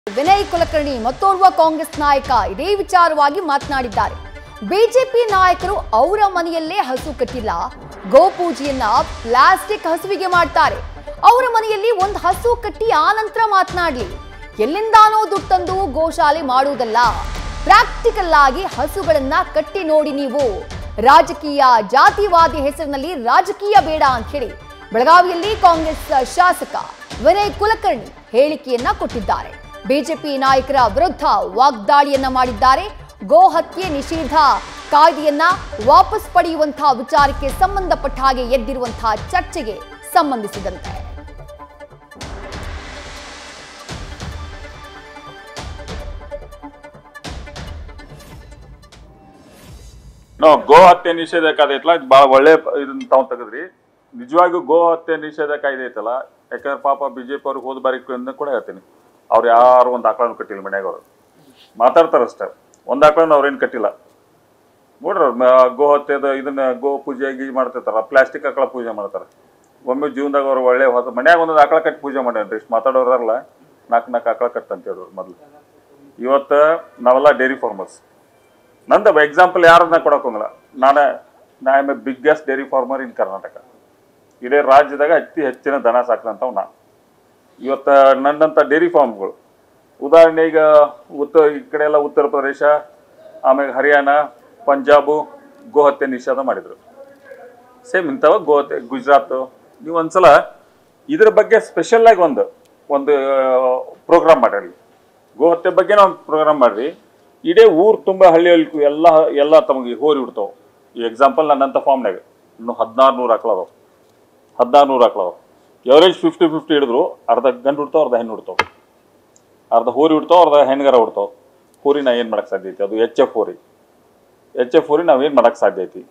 ವಿನಯ್ ಕುಲಕರ್ಣಿ ಮತ್ತೋರ್ವ ಕಾಂಗ್ರೆಸ್ ನಾಯಕ ಇದೇ ವಿಚಾರವಾಗಿ ಮಾತನಾಡಿದ್ದಾರೆ ಬಿಜೆಪಿ ನಾಯಕರು ಅವರ ಮನೆಯಲ್ಲೇ ಹಸು ಕಟ್ಟಿಲ್ಲ ಗೋಪೂಜೆಯನ್ನ ಪ್ಲಾಸ್ಟಿಕ್ ಹಸುವಿಗೆ ಮಾಡ್ತಾರೆ ಅವರ ಮನೆಯಲ್ಲಿ ಒಂದು ಹಸು ಕಟ್ಟಿ ಆನಂತರ ಮಾತನಾಡ್ಲಿ ಎಲ್ಲಿಂದಾನೋ ದುಡ್ಡು ತಂದು ಗೋಶಾಲೆ ಮಾಡುವುದಲ್ಲ ಪ್ರಾಕ್ಟಿಕಲ್ ಆಗಿ ಹಸುಗಳನ್ನ ಕಟ್ಟಿ ನೋಡಿ ನೀವು ರಾಜಕೀಯ ಜಾತಿವಾದಿ ಹೆಸರಿನಲ್ಲಿ ರಾಜಕೀಯ ಬೇಡ ಅಂತ ಹೇಳಿ ಬೆಳಗಾವಿಯಲ್ಲಿ ಕಾಂಗ್ರೆಸ್ ಶಾಸಕ ವಿನಯ್ ಕುಲಕರ್ಣಿ ಹೇಳಿಕೆಯನ್ನ ಕೊಟ್ಟಿದ್ದಾರೆ ಬಿಜೆಪಿ ನಾಯಕರ ವಿರುದ್ಧ ವಾಗ್ದಾಳಿಯನ್ನ ಮಾಡಿದ್ದಾರೆ ಗೋ ಹತ್ಯೆ ನಿಷೇಧ ಕಾಯ್ದೆಯನ್ನ ವಾಪಸ್ ಪಡೆಯುವಂತಹ ವಿಚಾರಕ್ಕೆ ಸಂಬಂಧಪಟ್ಟ ಹಾಗೆ ಎದ್ದಿರುವಂತಹ ಚರ್ಚೆಗೆ ಸಂಬಂಧಿಸಿದಂತೆ ನೋ ಗೋ ಹತ್ಯೆ ನಿಷೇಧ ಕಾಯ್ದೆ ಐತಲ್ಲ ಇದು ಭಾಳ ಒಳ್ಳೆ ಪ- ಇದನ್ನ ತಾವು ತೆಗೆದ್ರಿ ನಿಜವಾಗಿಯೂ ಗೋ ಹತ್ಯೆ ನಿಷೇಧ ಕಾಯ್ದೆ ಐತಲ್ಲ ಯಾಕಂದ್ರೆ ಪಾಪ ಬಿಜೆಪಿ ಅವ್ರಿಗೆ ಹೋದ ಬಾರಿ ಕೂಡ ಕೂಡ ಹೇಳ್ತೀನಿ ಅವ್ರು ಯಾರು ಒಂದು ಆಕಳನ್ನು ಕಟ್ಟಿಲ್ಲ ಮನ್ಯಾಗ ಅವರು ಮಾತಾಡ್ತಾರೆ ಅಷ್ಟೇ ಒಂದು ಆಕಳನ್ನು ಅವ್ರೇನು ಕಟ್ಟಿಲ್ಲ ನೋಡ್ರಿ ಅವ್ರು ಮ- ಗೋ ಹತ್ಯೆದ ಇದನ್ನ ಗೋ ಪೂಜೆ ಗೀಜೆ ಮಾಡ್ತಿರ್ತಾರ ಪ್ಲಾಸ್ಟಿಕ್ ಆಕಳ ಪೂಜೆ ಮಾಡ್ತಾರೆ ಒಮ್ಮೆ ಜೀವನದಾಗ ಅವ್ರು ಒಳ್ಳೆ ಹೊಸ ಮನ್ಯಾಗ ಒಂದೊಂದು ಆಕಳ ಕಟ್ಟಿ ಪೂಜೆ ಮಾಡ್ಯಾನ್ರಿ ಇಷ್ಟು ಮಾತಾಡೋರಲ್ಲ ನಾಲ್ಕು ನಾಲ್ಕು ಆಕಳ ಕಟ್ ಅಂತ ಹೇಳಿದ್ರು ಮೊದಲು ಇವತ್ತು ನಾವೆಲ್ಲ ಡೈರಿ ಫಾರ್ಮರ್ಸ್ ನಂದು ಎಕ್ಸಾಂಪಲ್ ಯಾರನ್ನ ಕೊಡಕ್ ಹೋಗಲ್ಲ ನಾನು ನಾ am a biggest dairy farmer in Karnataka ಇಡೀ ರಾಜ್ಯದಾಗ ಅತಿ ಹೆಚ್ಚಿನ ದನ ಸಾಕಿದಂಥವು ನಾ ಇವತ್ತು ನನ್ನಂಥ ಡೈರಿ ಫಾರ್ಮ್ಗಳು ಉದಾಹರಣೆ ಈಗ ಉತ್ತರ ಈ ಕಡೆ ಎಲ್ಲ ಉತ್ತರ ಪ್ರದೇಶ ಆಮೇಲೆ ಹರಿಯಾಣ ಪಂಜಾಬು ಗೋಹತ್ಯೆ ನಿಷೇಧ ಮಾಡಿದ್ರು ಸೇಮ್ ಇಂಥವ ಗೋಹತ್ಯೆ ಗುಜರಾತ್ ನೀವು ಒಂದ್ಸಲ ಇದ್ರ ಬಗ್ಗೆ ಸ್ಪೆಷಲ್ ಆಗಿ ಒಂದು ಒಂದು ಪ್ರೋಗ್ರಾಮ್ ಮಾಡ್ರಿ ಗೋಹತ್ಯೆ ಬಗ್ಗೆನೇ ಒಂದು ಪ್ರೋಗ್ರಾಮ್ ಮಾಡ್ರಿ ಇಡೀ ಊರು ತುಂಬ ಹಳ್ಳಿಯಲ್ಲಿ ಎಲ್ಲ ಎಲ್ಲ ತಮಗೆ ಹೋರಿ ಬಿಡ್ತಾವ ಈ ಎಕ್ಸಾಂಪಲ್ ನನ್ನಂಥ ಫಾರ್ಮ್ನಾಗ ಇನ್ನು ಹದಿನಾರು ನೂರು ಹಾಕ್ಳವ ಹದಿನಾರು ನೂರು ಹಾಕ್ಳವ ಎವರೇಜ್ ಫಿಫ್ಟಿ ಫಿಫ್ಟಿ ಹಿಡಿದ್ರು ಅರ್ಧ ಗಂಡು ಹುಡ್ತಾವ ಅರ್ಧ ಹೆಣ್ಣು ಹುಡ್ತಾವ ಅರ್ಧ ಹೋರಿ ಹುಡ್ತಾವ ಅರ್ಧ ಹೆಣ್ಗರ ಹುಡ್ತಾವ ಹೋರಿ ನಾ ಏನು ಮಾಡಕ್ಕೆ ಸಾಧ್ಯ ಐತಿ ಅದು ಎಚ್ ಎಫ್ ಹೋರಿ ಎಚ್ ಎಫ್ ಹೋರಿ ನಾವೇನು ಮಾಡಕ್ಕೆ ಸಾಧ್ಯ ಐತಿ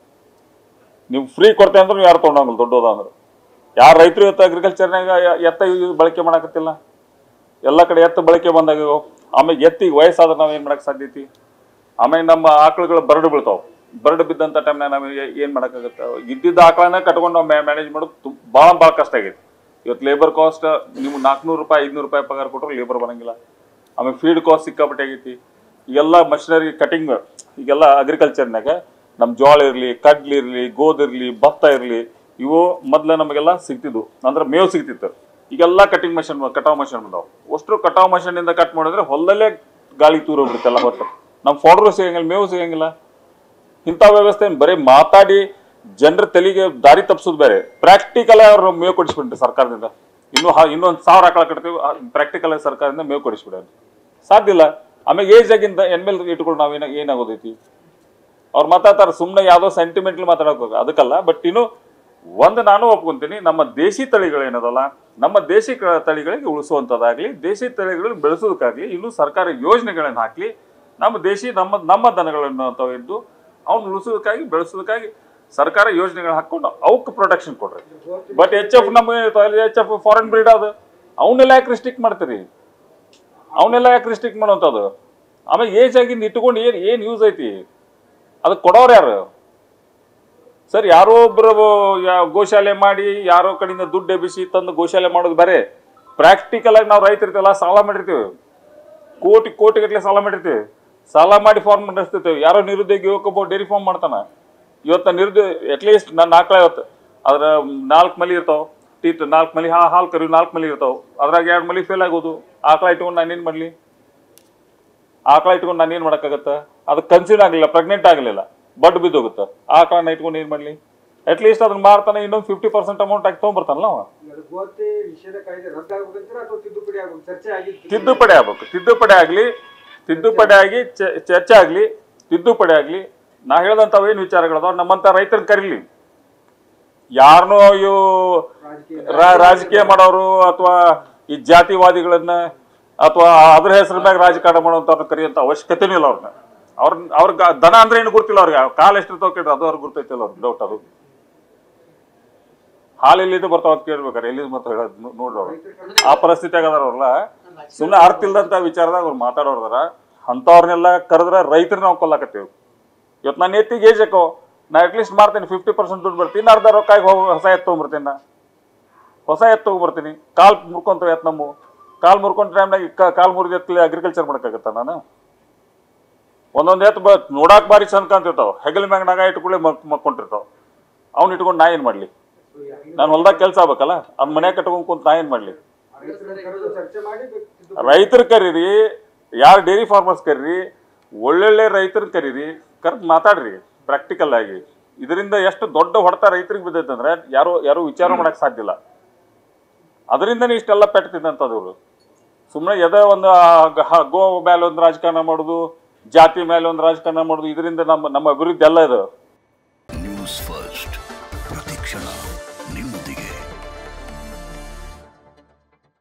ನೀವು ಫ್ರೀ ಕೊಡ್ತೇವೆ ಅಂದ್ರೆ ಯಾರು ತೊಗೊಂಡಂಗಿಲ್ಲ ದೊಡ್ಡದ ಅಂದ್ರೆ ಯಾರು ರೈತರು ಇವತ್ತು ಅಗ್ರಿಕಲ್ಚರ್ನಾಗ ಎತ್ತ ಯೂಸ್ ಬಳಕೆ ಮಾಡಕತ್ತಿಲ್ಲ ಎಲ್ಲ ಕಡೆ ಎತ್ತು ಬಳಕೆ ಬಂದಾಗ ಆಮೇಲೆ ಎತ್ತಿಗೆ ವಯಸ್ಸಾದ್ರೆ ನಾವು ಏನು ಮಾಡಕ್ಕೆ ಸಾಧ್ಯ ಐತಿ ಆಮೇಲೆ ನಮ್ಮ ಆಕಳುಗಳು ಬರಡು ಬೀಳ್ತಾವ ಬರಡು ಬಿದ್ದಂಥ ಟೈಮ್ನಾಗ ನಾವು ಏನು ಮಾಡೋಕ್ಕಾಗುತ್ತೆ ಇದ್ದಿದ್ದ ಆಕಳನ್ನ ಕಟ್ಕೊಂಡು ನಾವು ಮ್ಯಾನೇಜ್ ಮಾಡೋದು ತು ಭಾಳ ಭಾಳ ಕಷ್ಟ ಆಗೈತಿ ಇವತ್ತು ಲೇಬರ್ ಕಾಸ್ಟ್ ನೀವು ನಾಲ್ಕುನೂರು ರೂಪಾಯಿ ಐದುನೂರು ರೂಪಾಯಿ ಪಗಾರ ಕೊಟ್ಟರು ಲೇಬರ್ ಬರಂಗಿಲ್ಲ ಆಮೇಲೆ ಫೀಡ್ ಕಾಸ್ಟ್ ಸಿಕ್ಕಾಪಟ್ಟೆ ಆಗೈತಿ ಈಗೆಲ್ಲ ಮಷಿನರಿ ಕಟಿಂಗ್ ಈಗೆಲ್ಲ ಅಗ್ರಿಕಲ್ಚರ್ನಾಗ ನಮ್ಮ ಜೋಳ ಇರಲಿ ಕಡ್ಲಿ ಇರಲಿ ಗೋದಿರಲಿ ಭತ್ತ ಇರಲಿ ಇವು ಮೊದ್ಲು ನಮಗೆಲ್ಲ ಸಿಗ್ತಿದ್ವು ಅಂದ್ರೆ ಮೇವು ಸಿಗ್ತಿತ್ತು ಈಗೆಲ್ಲ ಕಟಿಂಗ್ ಮಷಿನ್ ಕಟಾವ್ ಮಷಿನ್ ಬಂದಾವ ಅಷ್ಟು ಕಟಾವ್ machine ಇಂದ ಕಟ್ ಮಾಡಿದ್ರೆ ಹೊಲದಲ್ಲೇ ಗಾಳಿ ತೂರೋಗ್ಬಿಡುತ್ತೆ ಎಲ್ಲ ಹೊತ್ತು ನಮ್ಮ ಫೋಡ್ರು ಸಿಗಂಗಿಲ್ಲ ಮೇವು ಸಿಗಂಗಿಲ್ಲ ಇಂಥ ವ್ಯವಸ್ಥೆ ಬರೀ ಮಾತಾಡಿ ಜನರ ತಲೆಗೆ ದಾರಿ ತಪ್ಪಿಸೋದು ಬೇರೆ ಪ್ರಾಕ್ಟಿಕಲ್ ಅವ್ರು ಮೇವು ಕೊಡಿಸ್ಬಿಟ್ರಿ ಸರ್ಕಾರದಿಂದ ಇನ್ನೂ ಹ- ಇನ್ನೊಂದು ಸಾವಿರ ಆಕಳ ಕಟ್ತೀವಿ ಪ್ರಾಕ್ಟಿಕಲ್ ಸರ್ಕಾರದಿಂದ ಮೇವು ಕೊಡಿಸ್ಬಿಡೋದು ಸಾಧ್ಯ ಇಲ್ಲ ಆಮೇಲೆ ಏಜ್ ಆಗಿಂದ ಎನ್ಮೇಲೆ ಇಟ್ಕೊಂಡು ನಾವೇನ ಏನಾಗೋದೈತಿ ಅವ್ರು ಮಾತಾಡ್ತಾರೆ ಸುಮ್ಮನೆ ಯಾವುದೋ ಸೆಂಟಿಮೆಂಟ್ಲಿ ಮಾತಾಡಕ್ ಹೋಗ ಅದಕ್ಕಲ್ಲ ಬಟ್ ಇನ್ನು ಒಂದು ನಾನು ಒಪ್ಕೊಂತೀನಿ ನಮ್ಮ ದೇಶಿ ತಳಿಗಳೇನದಲ್ಲ ನಮ್ಮ ದೇಶಿ ಕ- ತಳಿಗಳಿಗೆ ಉಳಿಸುವಂಥದ್ದಾಗ್ಲಿ ದೇಶಿ ತಳಿಗಳನ್ನು ಬೆಳೆಸೋದಕ್ಕಾಗ್ಲಿ ಇನ್ನು ಸರ್ಕಾರ ಯೋಜನೆಗಳನ್ನು ಹಾಕ್ಲಿ ನಮ್ಮ ದೇಶಿ ನಮ್ಮ ನಮ್ಮ ದನಗಳನ್ನು ತೆಗೆದು ಅವ್ನು ಉಳಿಸೋದಕ್ಕಾಗಿ ಬೆಳೆಸೋದಕ್ಕಾಗಿ ಸರ್ಕಾರ ಯೋಜನೆಗಳು ಹಾಕೊಂಡು ಅವಕ್ಕೆ ಪ್ರೊಟೆಕ್ಷನ್ ಕೊಡ್ರಿ ಬಟ್ ಎಚ್ ಎಫ್ ನಮ್ಮ ಎಚ್ ಎಫ್ ಫಾರಿನ್ ಬ್ರೀಡ್ ಅದು ಅವನ್ನೆಲ್ಲ ಯಾಕೆ ರಿಸ್ಟ್ರಿಕ್ಟ್ ಮಾಡ್ತೀರಿ ಅವನ್ನೆಲ್ಲ ಯಾಕೆ ರಿಸ್ಟ್ರಿಕ್ಟ್ ಮಾಡುವಂಥದ್ದು ಆಮೇಲೆ ಏಜ್ ಆಗಿಂದ ಇಟ್ಕೊಂಡು ಏನು ಏನು ಯೂಸ್ ಐತಿ ಅದಕ್ಕೆ ಕೊಡೋರು ಯಾರು ಸರ್ ಯಾರೋ ಒಬ್ಬರು ಯಾ- ಗೋಶಾಲೆ ಮಾಡಿ ಯಾರೋ ಕಡೆಯಿಂದ ದುಡ್ಡು ಎಬ್ಬಿಸಿ ತಂದು ಗೋಶಾಲೆ ಮಾಡೋದು ಬೇರೆ ಪ್ರಾಕ್ಟಿಕಲ್ ಆಗಿ ನಾವು ರೈತರಿರ್ತೀವಲ್ಲ ಸಾಲ ಮಾಡಿರ್ತೀವಿ ಕೋಟಿ ಕೋಟಿ ಗಟ್ಟಲೆ ಸಾಲ ಮಾಡಿರ್ತೀವಿ ಸಾಲ ಮಾಡಿ ಫಾರ್ಮ್ ನಡೆಸ್ತಿರ್ತೀವಿ ಯಾರೋ ನಿರುದ್ಯೋಗಿ ಯುವಕೊಬ್ಬ ಡೈರಿ ಫಾರ್ಮ್ ಮಾಡ್ತಾನ ಇವತ್ತು ನಿರುದ್ಯೋಗ ಅಟ್ಲೀಸ್ಟ್ ನನ್ನ ಆಕಳ ಇವತ್ತು ಅದ್ರ ನಾಲ್ಕು ಮಲಿ ಇರ್ತಾವ ಟೀತ್ ನಾಲ್ಕು ಮಲಿ ಹಾ ಹಾಲು ಕರಿ ನಾಲ್ಕು ಮಲಿ ಇರ್ತಾವ ಅದ್ರಾಗ ಎರಡು ಮಲಿ ಫೇಲ್ ಆಗೋದು ಆಕಳ ಇಟ್ಕೊಂಡು ನಾನೇನು ಮಾಡಲಿ ಆಕಳ ಇಟ್ಕೊಂಡು ನಾನು ಏನು ಮಾಡೋಕ್ಕಾಗತ್ತೆ ಅದು ಕನ್ಸೀವ್ ಆಗಲಿಲ್ಲ ಪ್ರೆಗ್ನೆಂಟ್ ಆಗಲಿಲ್ಲ ಬಡ್ ಬಿದ್ದೋಗುತ್ತೆ ಆಕಳನ್ನ ಇಟ್ಕೊಂಡು ಏನು ಮಾಡಲಿ ಅಟ್ಲೀಸ್ಟ್ ಅದನ್ನ ಮಾರ್ತಾನೆ ಇನ್ನೊಂದು ಫಿಫ್ಟಿ ಪರ್ಸೆಂಟ್ ಅಮೌಂಟ್ ಹಾಕಿ ತೊಗೊಂಬರ್ತಾನಲ್ಲ ಅವ ಅದು ಗೋಹತ್ಯೆ ನಿಷೇಧ ಕಾಯ್ದೆ ರದ್ದಾಗಬೇಕಂತೀರಾ ಅಥವಾ ತಿದ್ದುಪಡಿ ಆಗ್ಬೇಕು ಚರ್ಚೆ ಆಗಿತ್ತು ತಿದ್ದುಪಡಿ ಆಗ್ಬೇಕು ತಿದ್ದುಪಡಿ ಆಗಲಿ ತಿದ್ದುಪಡಿ ಆಗಿ ಚ- ಚರ್ಚೆ ಆಗಲಿ ತಿದ್ದುಪಡಿ ಆಗಲಿ ನಾ ಹೇಳ್ದಂಥವೇನು ವಿಚಾರಗಳದಾವ ನಮ್ಮಂಥ ರೈತರನ್ನ ಕರೀಲಿ ಯಾರನ್ನೋ ಇವು ರಾಜಕೀಯ ರಾ- ರಾಜಕೀಯ ಮಾಡೋರು ಅಥವಾ ಈ ಜಾತಿವಾದಿಗಳನ್ನ ಅಥವಾ ಅದ್ರ ಹೆಸರ ಮ್ಯಾಗ ರಾಜಕಾರಣ ಮಾಡುವಂಥವ್ರನ್ನ ಕರೆಯುವಂಥ ಅವಶ್ಯಕತೆನೂ ಇಲ್ಲ ಅವ್ರನ್ನ ಅವ್ರ ಅವ್ರ ದನ ಅಂದ್ರೆ ಏನು ಗೊತ್ತಿಲ್ಲ ಅವ್ರಿಗೆ ಕಾಲು ಎಷ್ಟು ಇರ್ತಾವ ಕೇಳ್ರಿ ಅದು ಅವ್ರಿಗೆ ಗೊತ್ತೈತಿಲ್ಲ ಅವ್ರಿಗೆ ಡೌಟ್ ಅದು ಹಾಲು ಎಲ್ಲಿದ್ದು ಬರ್ತಾವ ಅಂತ ಕೇಳ್ಬೇಕಾರೆ ಎಲ್ಲಿದ್ದು ಬರ್ತಾವ ಹೇಳೋದು ನೋ- ನೋಡ್ರಿ ಅವ್ರು ಆ ಪರಿಸ್ಥಿತಿ ಆಗದಾರ ಅವ್ರಲ್ಲ ಸುಮ್ಮನೆ ಅರ್ಥ ಇಲ್ದಂತ ವಿಚಾರದಾಗ ಅವ್ರು ಮಾತಾಡೋರ್ದಾರ ಅಂಥವ್ರನ್ನೆಲ್ಲ ಕರೆದ್ರೆ ರೈತರನ್ನ ನಾವು ಕೊಲ್ಲಾಕತ್ತೀವಿ ಇವತ್ತು ನಾನು ಎತ್ತಿಗೆ ಏಜ್ ಹಾಕೋ ನಾ ಅಟ್ಲೀಸ್ಟ್ ಮಾಡ್ತೀನಿ ಫಿಫ್ಟಿ ಪರ್ಸೆಂಟ್ ದುಡ್ಡು ಬರ್ತೀನಿ ಅರ್ಧ ರೊಕ್ಕಾಗಿ ಹೋಗಿ ಹೊಸ ಎತ್ತು ತೊಗೊಂಬರ್ತೀನಿ ನಾ ಹೊಸ ಎತ್ತು ತೊಗೊಂಬರ್ತೀನಿ ಕಾಲ್ ಮುರ್ಕೊಂತವೆ ಎತ್ತು ನಮ್ಮ ಕಾಲ್ ಮುರ್ಕೊಂಡ್ ಟೈಮ್ನಾಗ ಕಾಲ್ ಮುರಿದ ಎತ್ತಲಿ ಅಗ್ರಿಕಲ್ಚರ್ ಮಾಡಕ್ಕಾಗತ್ತ ನಾನು ಒಂದೊಂದ್ ಎತ್ತು ಬ ನೋಡಾಕ್ ಬಾರಿ ಚಂದ ಕಾಣ್ತಿರ್ತಾವ ಹೆಗಲ ಮ್ಯಾಗ ನಾಗ ಇಟ್ಕೊಳ್ಳಿ ಮಕ್ ಮಕ್ಕೊಂಡಿರ್ತಾವ ಅವ್ನ ಇಟ್ಕೊಂಡು ನಾ ಏನ್ ಮಾಡ್ಲಿ ನಾನು ಹೊಲ್ದಾಗ ಕೆಲಸ ಆಗ್ಬೇಕಲ್ಲ ಅವ್ನ ಮನೆ ಕಟ್ಕೊಂಡ್ ಕುಂತ ನಾ ಏನ್ ಮಾಡ್ಲಿ ರೈತರನ್ನ ಕರೆದು ಚರ್ಚೆ ಮಾಡಿ ತಿದ್ದುಪಡಿ ರೈತರು ಕರೀರಿ ಯಾರು ಡೈರಿ ಫಾರ್ಮರ್ಸ್ ಕರೀರಿ ಒಳ್ಳೊಳ್ಳೆ ರೈತರನ್ನ ಕರೀರಿ ಕರೆದು ಮಾತಾಡ್ರಿ ಪ್ರಾಕ್ಟಿಕಲ್ ಆಗಿ ಇದರಿಂದ ಎಷ್ಟು ದೊಡ್ಡ ಹೊಡೆತ ರೈತರಿಗೆ ಬಿದ್ದೈತೆ ಅಂದ್ರೆ ಯಾರು ಯಾರು ವಿಚಾರ ಮಾಡಕ್ ಸಾಧ್ಯ ಇಲ್ಲ ಅದರಿಂದನೇ ಇಷ್ಟೆಲ್ಲ ಪೆಟ್ತಿದ್ದಂಥದ್ದು ಸುಮ್ಮನೆ ಎದೆ ಒಂದು ಆ ಗ- ಹ- ಗೋ ಮೇಲೆ ಒಂದು ರಾಜಕಾರಣ ಮಾಡೋದು ಜಾತಿ ಮೇಲೆ ಒಂದು ರಾಜಕಾರಣ ಮಾಡೋದು ಇದರಿಂದ ನಮ್ಮ ನಮ್ಮ ಅಭಿವೃದ್ಧಿ ಎಲ್ಲ ಇದು ನ್ಯೂಸ್ ಫಸ್ಟ್